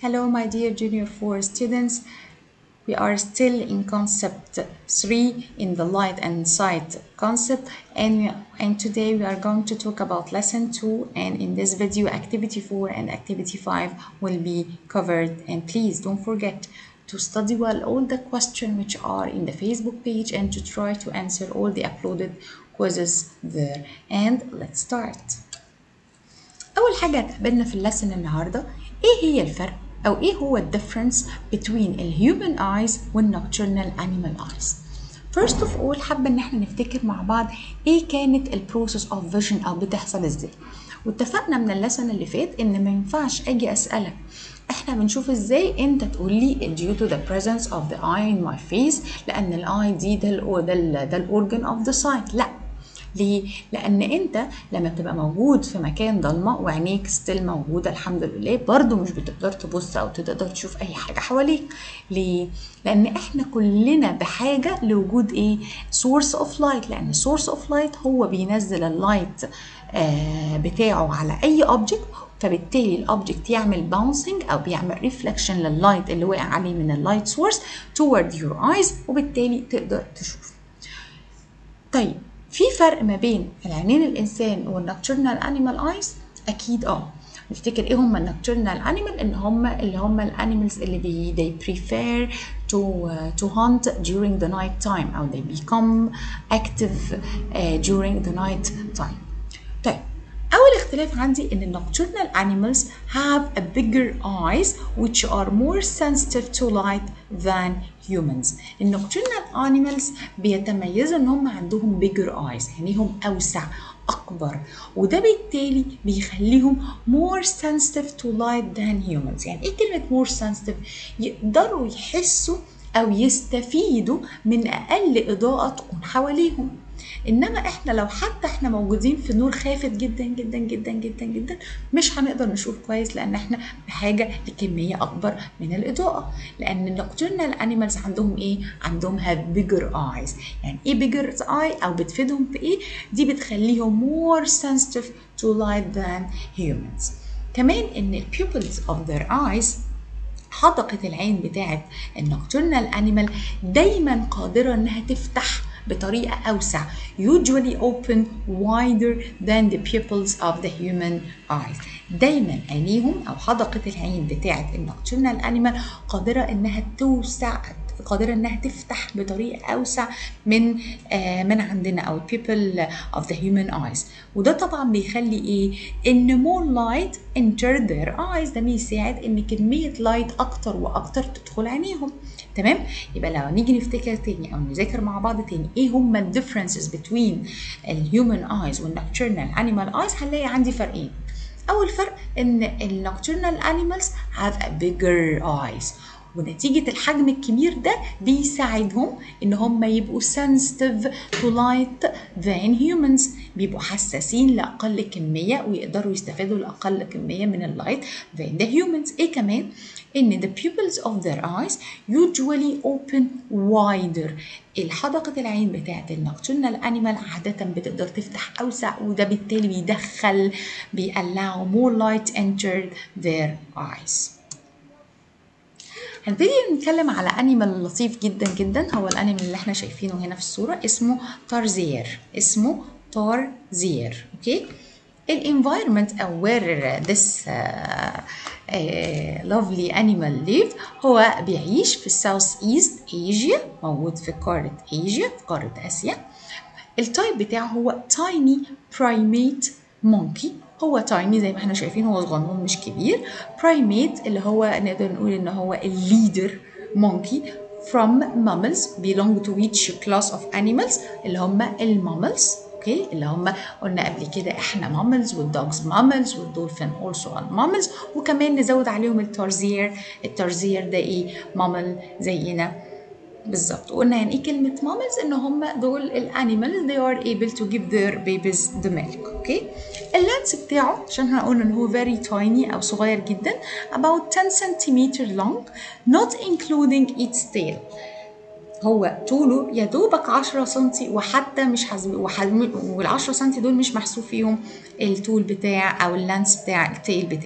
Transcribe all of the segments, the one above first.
Hello, my dear Junior 4 students. We are still in concept 3 in the light and sight concept and, and today we are going to talk about lesson 2 and in this video activity 4 and activity 5 will be covered and please don't forget to study well all the questions which are in the Facebook page and to try to answer all the uploaded quizzes there and let's start أول حاجة هتقابلنا في اللسن النهاردة إيه هي الفرق أو إيه هو الديفرنس between ال human eyes وال nocturnal animal eyes First of all حابة إن احنا نفتكر مع بعض إيه كانت ال process of vision أو بتحصل إزاي واتفقنا من اللسن اللي فات إن ما ينفعش أجي أسألك احنا بنشوف ازاي انت تقول لي due to the presence of the eye in my face لان الاي دي ده ال ده ال ده الاورجن اوف ذا sight لا ليه؟ لأن أنت لما بتبقى موجود في مكان ضلمة وعينيك ستيل موجودة الحمد لله برضو مش بتقدر تبص أو تقدر تشوف أي حاجة حواليك ليه؟ لأن إحنا كلنا بحاجة لوجود إيه؟ سورس أوف لايت لأن سورس أوف لايت هو بينزل اللايت آه بتاعه على أي أوبجكت فبالتالي الاوبجكت يعمل باونسنج او بيعمل ريفلكشن لللايت اللي وقع عليه من اللايت سورس toward your eyes وبالتالي تقدر تشوف طيب في فرق ما بين العينين الانسان والنكتورنال انيمال ايز اكيد اه نفتكر ايه هم النكتورنال انيمال ان هم اللي هم الانيمالز اللي بي they prefer to uh, to hunt during the night time او they become active uh, during the night time طيب أول اختلاف عندي إن nocturnal animals have a bigger eyes which are more sensitive to light than humans. النocturnal animals بيتميزوا إن هم عندهم bigger eyes يعني هم أوسع أكبر وده بالتالي بيخليهم more sensitive to light than humans يعني إيه كلمة more sensitive؟ يقدروا يحسوا أو يستفيدوا من أقل إضاءة تكون حواليهم انما احنا لو حتى احنا موجودين في نور خافت جدا جدا جدا جدا جدا مش هنقدر نشوف كويس لان احنا بحاجه لكميه اكبر من الاضاءه لان النكتورنال انيمالز عندهم ايه عندهم have bigger eyes يعني ايه bigger eye او بتفيدهم في ايه دي بتخليهم more sensitive to light than humans كمان ان ال pupils of their eyes حدقة العين بتاعت النكتورنال انيمال دايما قادرة انها تفتح بطريقة أوسع usually open wider than the pupils of the human eyes دايما عينيهم أو حدقة العين بتاعة النكتورنال أنيمال قادرة إنها توسع قادرة إنها تفتح بطريقة أوسع من آه من عندنا أو people of the human eyes وده طبعا بيخلي إيه إن more light enter their eyes ده بيساعد إن كمية لايت أكتر وأكتر تدخل عينيهم تمام يبقى لو نيجي نفتكر تاني او نذاكر مع بعض تاني ايه هما الديفرنسز بين الهيومن ايز والنكتورنال انيمال ايز هنلاقي عندي فرقين اول فرق ان النكتورنال انيمالز have a bigger eyes ونتيجة الحجم الكبير ده بيساعدهم ان هم يبقوا sensitive to light than humans بيبقوا حساسين لأقل كمية ويقدروا يستفادوا لأقل كمية من اللايت than the humans ايه كمان ان the pupils of their eyes usually open wider الحدقة العين بتاعت النكتورنال انيمال عادة بتقدر تفتح أوسع وده بالتالي بيدخل بيقلعوا more light enter their eyes هنبتدي نتكلم على انيمال لطيف جدا جدا هو الانيمال اللي احنا شايفينه هنا في الصورة اسمه تارزير اسمه تارزير اوكي الانفايرمنت او where this uh, uh, lovely animal live هو بيعيش في الساوث ايست ايجيا موجود في قارة ايجيا في قارة اسيا التايب بتاعه هو تايني برايميت مونكي هو تايني زي ما احنا شايفين هو صغنون مش كبير برايميت اللي هو نقدر نقول ان هو الليدر مونكي from mammals belong to which class of animals اللي هم الماملز اوكي اللي هم قلنا قبل كده احنا ماملز والدوجز ماملز والدولفين اولسو ماملز وكمان نزود عليهم الترزير الترزير ده ايه مامل زينا بالظبط وقلنا يعني ايه كلمة ماملز ان هم دول الانيمالز they are able to give their babies the milk اوكي اللانس بتاعه عشان احنا قلنا ان هو very tiny او صغير جدا about 10 centimeter long not including its tail هو طوله يا دوبك 10 سم وحتى مش حزم وال 10 سم دول مش محسوب فيهم الطول بتاع او اللانس بتاع التيل بتاعه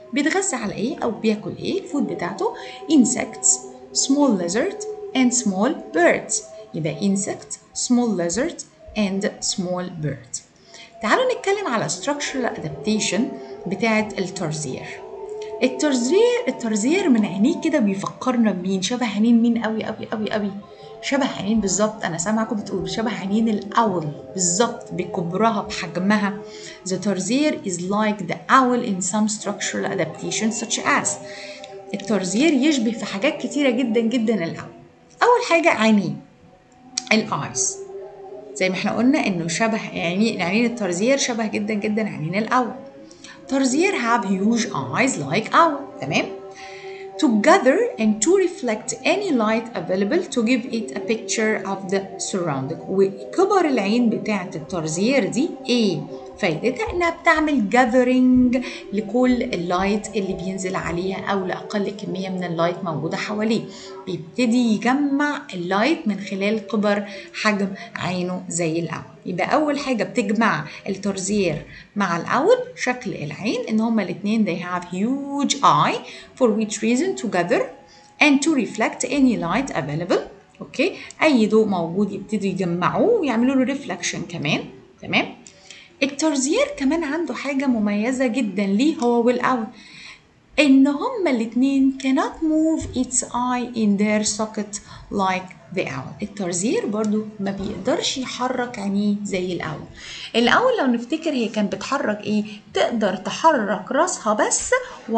بيتغذى على ايه او بياكل ايه الفود بتاعته insects small lizard and small birds يبقى insect small lizard and small bird تعالوا نتكلم على structural adaptation بتاعة الترزير الترزير الترزير من عينيه كده بيفكرنا بمين شبه عينين مين قوي قوي قوي قوي شبه عينين بالظبط انا سامعه كنت بتقول شبه عينين الاول بالظبط بكبرها بحجمها the tarsier is like the owl in some structural adaptation such as الترزير يشبه في حاجات كتيره جدا جدا الاول اول حاجه عينيه الايز زي ما احنا قلنا انه شبه يعني عينين الترزير شبه جدا جدا عينين الاول ترزير have huge eyes like owl تمام to gather and to reflect any light available to give it a picture of the surrounding وكبر العين بتاعة الترزير دي ايه فايدتها انها بتعمل gathering لكل اللايت اللي بينزل عليها او لاقل كميه من اللايت موجوده حواليه بيبتدي يجمع اللايت من خلال كبر حجم عينه زي الاول يبقى اول حاجه بتجمع الترزير مع الاول شكل العين ان هما الاثنين they have huge eye for which reason together and to reflect any light available اوكي اي ضوء موجود يبتدوا يجمعوه ويعملوا له ريفلكشن كمان تمام الترزير كمان عنده حاجة مميزة جدا ليه هو والأول إن هما الاتنين cannot move its eye in their socket like the owl الترزير برضو ما بيقدرش يحرك عينيه زي الأول الأول لو نفتكر هي كانت بتحرك إيه تقدر تحرك راسها بس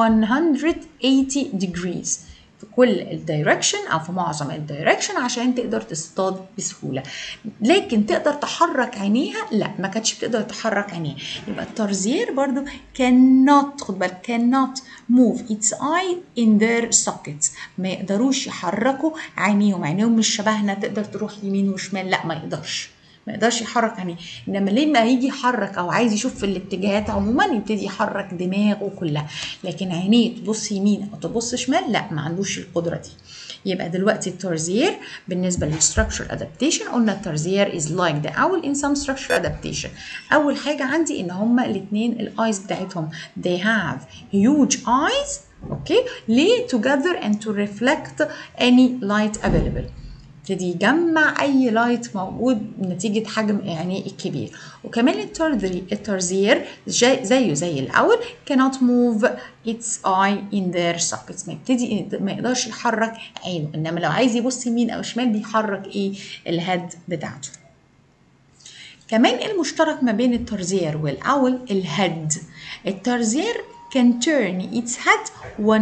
180 degrees في كل الدايركشن او في معظم الدايركشن عشان تقدر تصطاد بسهوله لكن تقدر تحرك عينيها لا ما كانتش بتقدر تحرك عينيها يبقى الترزير برضو cannot خد بالك cannot move its eye in their sockets ما يقدروش يحركوا عينيهم عينيهم مش شبهنا تقدر تروح يمين وشمال لا ما يقدرش ما يقدرش يحرك عينيه انما لما يجي يحرك او عايز يشوف في الاتجاهات عموما يبتدي يحرك دماغه كلها لكن عينيه تبص يمين او تبص شمال لا ما عندوش القدره دي يبقى دلوقتي الترزير بالنسبه للستراكشر ادابتيشن قلنا الترزير از لايك ذا اول ان سم structure adaptation اول حاجه عندي ان هما الاثنين الايز بتاعتهم they have huge eyes اوكي ليه together and to reflect any light available يبتدي يجمع اي لايت موجود نتيجه حجم عينيه الكبير وكمان الترزي الترزير زيه زي الاول cannot move its eye in their sockets ما يبتدي ما يقدرش يحرك عينه انما لو عايز يبص يمين او شمال بيحرك ايه الهيد بتاعته كمان المشترك ما بين الترزير والاول الهيد الترزير can turn its head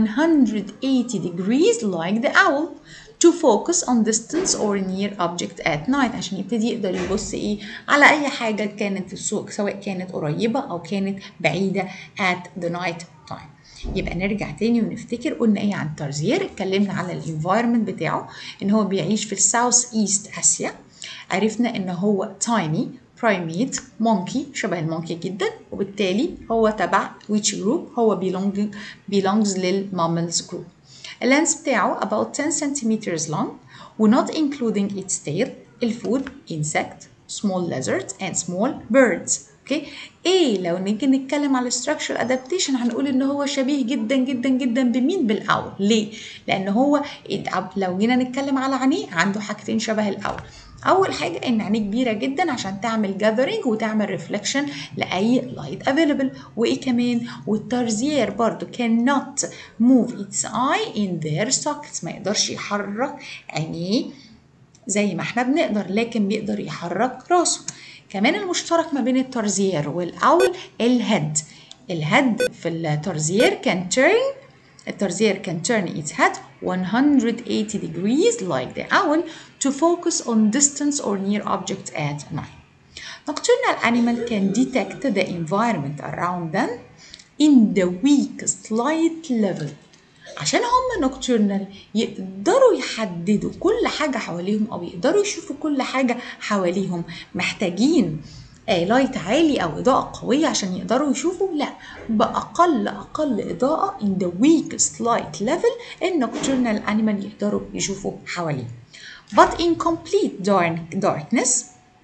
180 degrees like the owl to focus on distance or near object at night عشان يبتدي يقدر يبص ايه على اي حاجه كانت في السوق سواء كانت قريبه او كانت بعيده at the night time يبقى نرجع تاني ونفتكر قلنا ايه عن الترزير اتكلمنا على الانفايرمنت بتاعه ان هو بيعيش في الساوث ايست اسيا عرفنا ان هو تايني برايميت مونكي شبه المونكي جدا وبالتالي هو تبع which group هو belong belongs للماملز جروب اللانس بتاعه about 10 centimeters long و not including its tail الفود insect small lizards and small birds اوكي ايه لو نيجي نتكلم على structural adaptation هنقول ان هو شبيه جدا جدا جدا بمين بالاول ليه لان هو لو جينا نتكلم على عينيه عنده حاجتين شبه الاول اول حاجه ان عينيه كبيره جدا عشان تعمل جاذرنج وتعمل ريفلكشن لاي لايت افيلبل وايه كمان والترزير برضو cannot move its eye in their sockets ما يقدرش يحرك عينيه زي ما احنا بنقدر لكن بيقدر يحرك راسه كمان المشترك ما بين الترزير والاول الهيد الهيد في الترزير كان turn الترزير can turn its head 180 degrees like the owl to focus on distance or near objects at night. Nocturnal animal can detect the environment around them in the weakest light level. عشان هم نوكتورنال يقدروا يحددوا كل حاجة حواليهم أو يقدروا يشوفوا كل حاجة حواليهم محتاجين لايت عالي او اضاءه قويه عشان يقدروا يشوفوا لا باقل اقل اضاءه in the weakest light level النوكتورنال animal يقدروا يشوفوا حواليه but in complete darkness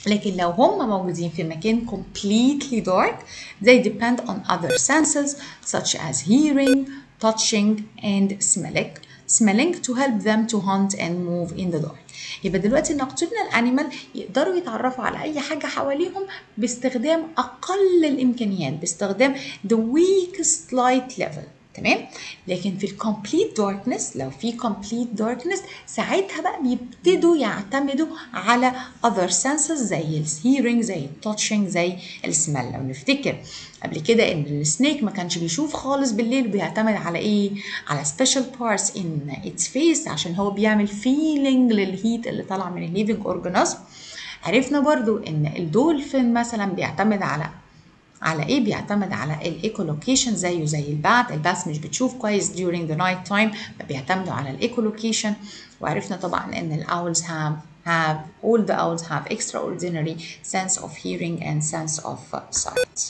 لكن لو هم موجودين في مكان completely dark they depend on other senses such as hearing, touching and smelling smelling to help them to hunt and move in the dark يبقى دلوقتي nocturnal animal يقدروا يتعرفوا على أي حاجة حواليهم باستخدام أقل الإمكانيات باستخدام the weakest light level تمام لكن في الكومبليت داركنس لو في كومبليت داركنس ساعتها بقى بيبتدوا يعتمدوا على other senses زي الهيرنج زي التاتشنج زي السمell لو نفتكر قبل كده ان السنيك ما كانش بيشوف خالص بالليل بيعتمد على ايه على special parts in its face عشان هو بيعمل feeling للهيت اللي طالع من الليفنج اورجانيزم عرفنا برضو ان الدولفين مثلا بيعتمد على على ايه بيعتمد على الايكولوكيشن زيه زي البات البات مش بتشوف كويس during the night time فبيعتمدوا على الايكولوكيشن وعرفنا طبعا ان الاولز have have all the owls have extraordinary sense of hearing and sense of sight